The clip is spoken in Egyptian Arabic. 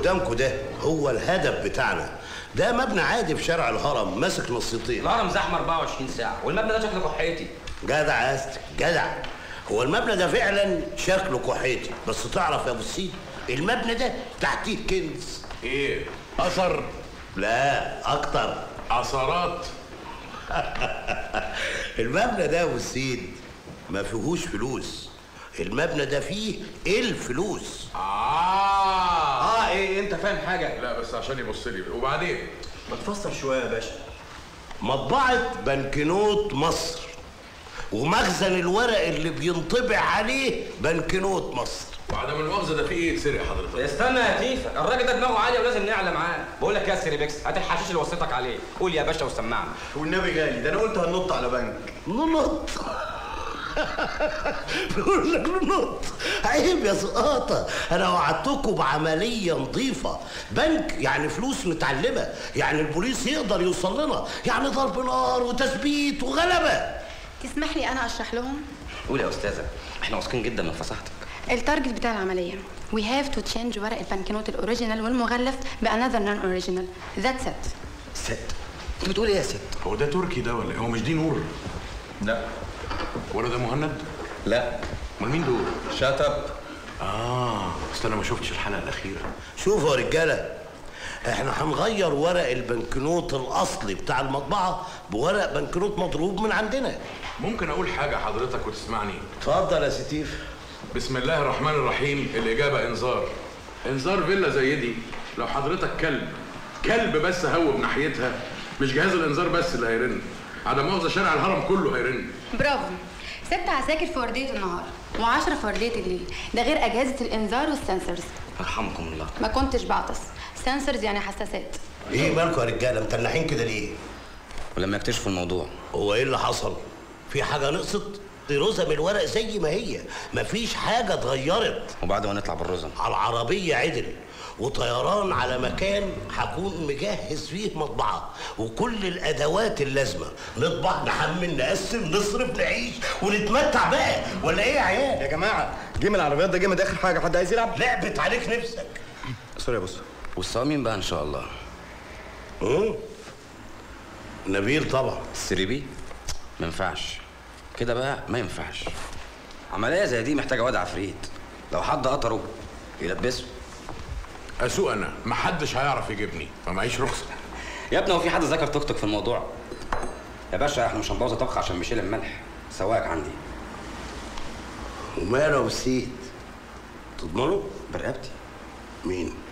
قدامكم ده هو الهدف بتاعنا ده مبنى عادي في شارع الهرم ماسك نصيتين الهرم زحمه 24 ساعه والمبنى ده شكله كحيتي جدع يا أستك جدع هو المبنى ده فعلا شكله كحيتي بس تعرف يا ابو السيد المبنى ده تحتيه كنز ايه اثر لا اكتر اثارات المبنى ده يا ابو السيد ما فيهوش فلوس المبنى ده فيه الفلوس اه اه ايه انت فاهم حاجه لا بس عشان يبص لي وبعدين ما تفسر شويه يا باشا مطبعة بنكنوت مصر ومخزن الورق اللي بينطبع عليه بنكنوت مصر وعدم المؤاخذه ده في ايه يتسرق حضرتك استنى يا تيفا الراجل ده دماغه عاليه ولازم نعلى معاه بقول لك يا سيريبكس هات الحشيش اللي وصيتك عليه قول يا باشا وسمعنا والنبي غالي ده انا قلت هننط على بنك ننط بيقول لك ننط عيب يا سقاطة أنا وعدتكم بعملية نظيفة بنك يعني فلوس متعلمة يعني البوليس يقدر يوصل لنا يعني ضرب نار وتثبيت وغلبة تسمح لي انا اشرح لهم قول يا استاذه احنا واثقين جدا من فصاحتك التارجت بتاع العمليه we have to change ورق البنكنوت الاوريجينال والمغلف بانذر نون اوريجينال ذاتس ات ست انت بتقول ايه يا ست هو ده تركي ده ولا إيه؟ هو مش دي نور لا ولا ده مهند لا امال مين دول شات اب اه اصل انا ما شفتش الحلقه الاخيره شوفوا يا رجالة احنا هنغير ورق البنكنوت الأصلي بتاع المطبعة بورق بنكنوت مضروب من عندنا ممكن اقول حاجه حضرتك وتسمعني اتفضل يا ستيف بسم الله الرحمن الرحيم الاجابه انذار انذار فيلا زي دي لو حضرتك كلب كلب بس هوب ناحيتها مش جهاز الانذار بس اللي هيرن عدم مؤاخذه شارع الهرم كله هيرن برافو ست عساكر في ورديه النهار وعشرة في ورديه الليل ده غير اجهزه الانذار والسنسرز يرحمكم الله ما كنتش بعطس سنسرز يعني حساسات ايه مالكم يا رجالة متنحين كده ليه؟ ولما يكتشفوا الموضوع هو ايه اللي حصل؟ في حاجة نقصت؟ دي رزم الورق زي ما هي مفيش حاجة اتغيرت وبعد ما نطلع بالرزم على العربية عدل وطيران على مكان هكون مجهز فيه مطبعة وكل الأدوات اللازمة نطبع نحمل نقسم نصرف نعيش ونتمتع بقى ولا إيه يا عيال؟ يا جماعه جيم العربيات ده جيم اخر حاجه حد عايز يلعب لعبت عليك نفسك سوري يا بص والصوامين بقى ان شاء الله اه نبيل طبعا السريبي ما ينفعش كده بقى ما ينفعش عمليه زي دي محتاجه واد عفريت لو حد قطره يلبسه اسوق انا محدش هيعرف يجيبني ما معيش رخصه يا ابني هو في حد ذكر توك توك في الموضوع يا باشا احنا مش هنبوظ طبخ عشان بيشيل الملح سواق عندي وماله وسيد تضمنه؟ برقبتي مين؟